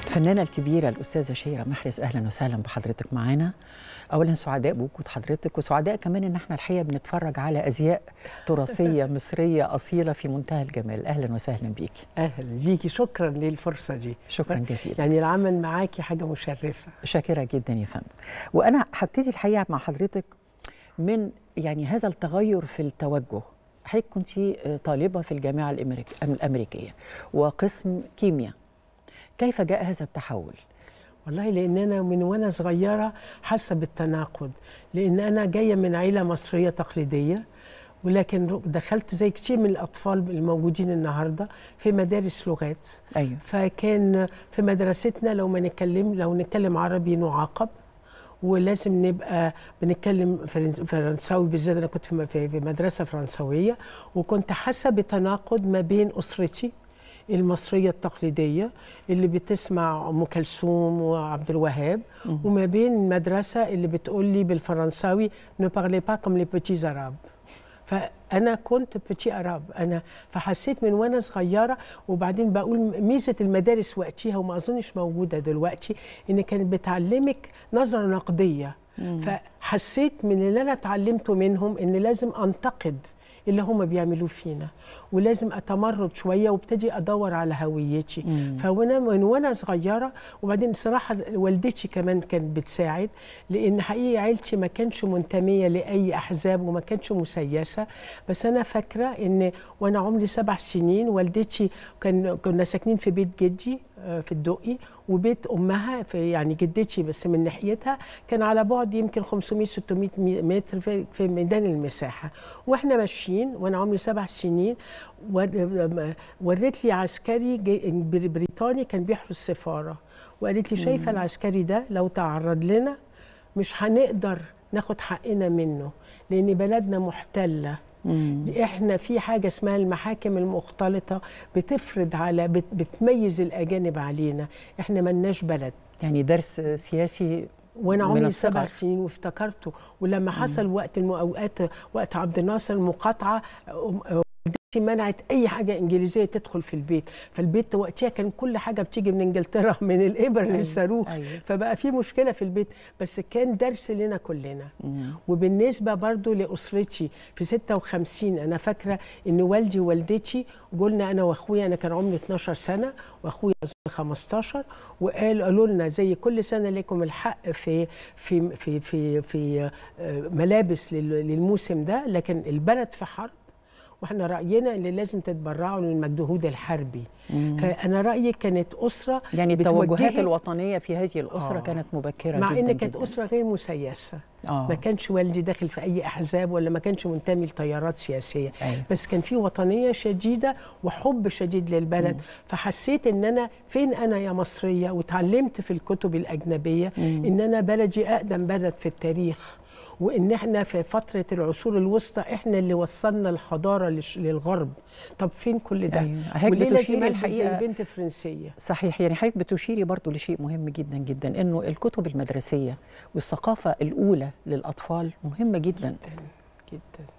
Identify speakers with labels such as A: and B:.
A: الفنانة الكبيرة الأستاذة شيرة محرز أهلا وسهلا بحضرتك معانا أولا سعداء بوجود حضرتك وسعداء كمان إن احنا الحقيقة بنتفرج على أزياء تراثية مصرية أصيلة في منتهى الجمال أهلا وسهلا بيكي
B: اهلا بيكي شكرا للفرصه دي
A: شكرا جزيلا
B: يعني العمل معاكي حاجه مشرفه
A: شاكرة جدا يا فندم وأنا هبتدي الحقيقة مع حضرتك من يعني هذا التغير في التوجه حضرتك كنت طالبة في الجامعة الأمريك- الأمريكية وقسم كيمياء كيف جاء هذا التحول؟
B: والله لان انا من وانا صغيره حاسه بالتناقض لان انا جايه من عيله مصريه تقليديه ولكن رو- دخلت زي كتير من الاطفال الموجودين النهارده في مدارس لغات
A: أيوه
B: فكان في مدرستنا لو ما نتكلم لو نتكلم عربي نعاقب ولازم نبقى بنتكلم فرنس- فرنساوي بالذات انا كنت في م- في في مدرسه فرنسويه وكنت حاسه بتناقض ما بين اسرتي المصريه التقليديه اللي بتسمع ام كلثوم وعبد الوهاب وما بين المدرسه اللي بتقول لي بالفرنساوي ne parlez pas comme les petits arabes فانا كنت بتي اراب انا فحسيت من وانا صغيره وبعدين بقول ميزه المدارس وقتها وما اظنش موجوده دلوقتي ان كانت بتعلمك نظره نقديه فحسيت من اللي انا اتعلمته منهم ان لازم انتقد اللي هم بيعملوه فينا ولازم اتمرد شويه وابتدي ادور على هويتي فوانا من وانا صغيره وبعدين صراحه والدتي كمان كانت بتساعد لان حقيقي عيلتي ما كانش منتميه لاي احزاب وما كانش مسيسه بس انا فاكره ان وانا عمري سبع سنين والدتي كان كنا ساكنين في بيت جدي آه، في الدقي وبيت امها في يعني جدتي بس من ناحيتها كان على بعد يمكن 500 600 مي- متر في, في ميدان المساحه واحنا ماشيين وانا عمري سبع سنين ور- وريت لي عسكري جاي- بر- بريطاني كان بيحرس السفاره وقالت لي شايفه العسكري ده لو تعرض لنا مش هنقدر ناخد حقنا منه لان بلدنا محتله احنا في حاجه اسمها المحاكم المختلطه بتفرض على بت بتميز الاجانب علينا احنا ملناش بلد
A: يعني درس سياسي
B: وانا
A: من
B: عمري
A: الصغر.
B: سبع سنين وافتكرته ولما حصل وقت المؤوقات وقت عبد الناصر المقاطعه أم- والدتي منعت اي حاجه انجليزيه تدخل في البيت فالبيت وقتها كان كل حاجه بتيجي من انجلترا من الابر
A: أيوة،
B: للصاروخ
A: أيوة.
B: فبقى في مشكله في البيت بس كان درس لنا كلنا وبالنسبه برضو لاسرتي في 56 انا فاكره ان والدي ووالدتي قلنا انا واخويا انا كان عمري 12 سنه واخويا أظن 15 وقال قالوا لنا زي كل سنه لكم الحق في في في في, في آه، ملابس لل- للموسم ده لكن البلد في حرب واحنا راينا ان لازم تتبرعوا للمجهود الحربي فانا رايي كانت اسره
A: يعني التوجهات
B: بتوجهك-
A: الوطنيه في هذه الأسرة
B: آه.
A: كانت مبكرة
B: مع
A: جدا
B: ان كانت
A: جداً.
B: اسره غير مسيسه
A: آه.
B: ما كانش والدي داخل في اي احزاب ولا ما كانش منتمي لتيارات سياسيه
A: أيوة.
B: بس كان في وطنيه شديده وحب شديد للبلد فحسيت ان انا فين انا يا مصريه وتعلمت في الكتب الاجنبيه ان انا بلدي اقدم بلد في التاريخ وان احنا في فتره العصور الوسطى احنا اللي وصلنا الحضاره للش- للغرب طب فين كل ده
A: أيوة. هيك
B: وليه
A: بتشيري
B: لازم البس
A: الحقيقة-
B: زي بنت فرنسيه
A: صحيح يعني حضرتك بتشيري برضو لشيء مهم جدا جدا انه الكتب المدرسيه والثقافه الاولى للاطفال مهمه جدا
B: جدا جدا